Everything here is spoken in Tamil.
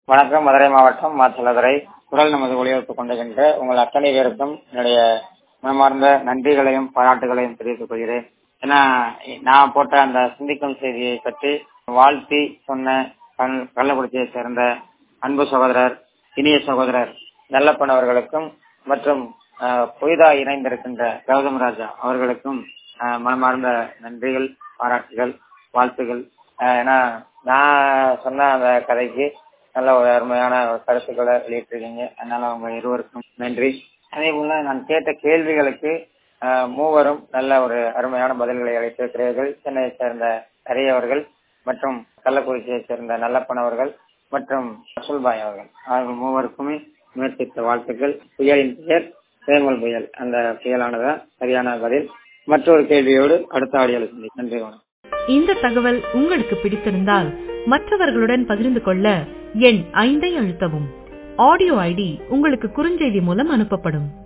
வணக்கம் மதுரை மாவட்டம் மாச்சலதுறை குரல் நமது ஒளிபரப்பு கொண்டிருக்கின்ற உங்கள் அத்தனை பேருக்கும் என்னுடைய மனமார்ந்த நன்றிகளையும் பாராட்டுகளையும் தெரிவித்துக் கொள்கிறேன் ஏன்னா நான் போட்ட அந்த சிந்திக்கும் செய்தியை பற்றி வாழ்த்தி சொன்ன கல்- கள்ளக்குறிச்சியை சேர்ந்த அன்பு சகோதரர் இனிய சகோதரர் நல்லப்பன் அவர்களுக்கும் மற்றும் அஹ், புதிதாக இணைந்திருக்கின்ற கௌதம் ராஜா அவர்களுக்கும் அஹ், மனமார்ந்த நன்றிகள் பாராட்டுகள் வாழ்த்துகள் அஹ், ஏன்னா நான் சொன்ன அந்த கதைக்கு நல்ல ஒரு அருமையான ஒரு கருத்துக்களை வெளியிட்டிருக்கீங்க அதனால உங்க இருவருக்கும் நன்றி அதே போல நான் கேட்ட கேள்விகளுக்கு அஹ், மூவரும் நல்ல ஒரு அருமையான பதில்களை அளித்திருக்கிறீர்கள் சென்னையை சேர்ந்த ஹரி அவர்கள் மற்றும் கள்ளக்குறிச்சியை சேர்ந்த நல்லப்பன் அவர்கள் மற்றும் ரசூல்பாய் அவர்கள் அவர்கள் மூவருக்குமே முயற்சித்த வாழ்த்துக்கள் புயலின் பெயர் தேமல் புயல் அந்த புயலானதா சரியான பதில் மற்றொரு கேள்வியோடு அடுத்த ஆடியோவில் சந்தி நன்றி வணக்கம் இந்த தகவல் உங்களுக்கு பிடித்திருந்தால் மற்றவர்களுடன் பகிர்ந்து கொள்ள எண் ஐந்தை அழுத்தவும் ஆடியோ ஐடி உங்களுக்கு குறுஞ்செய்தி மூலம் அனுப்பப்படும்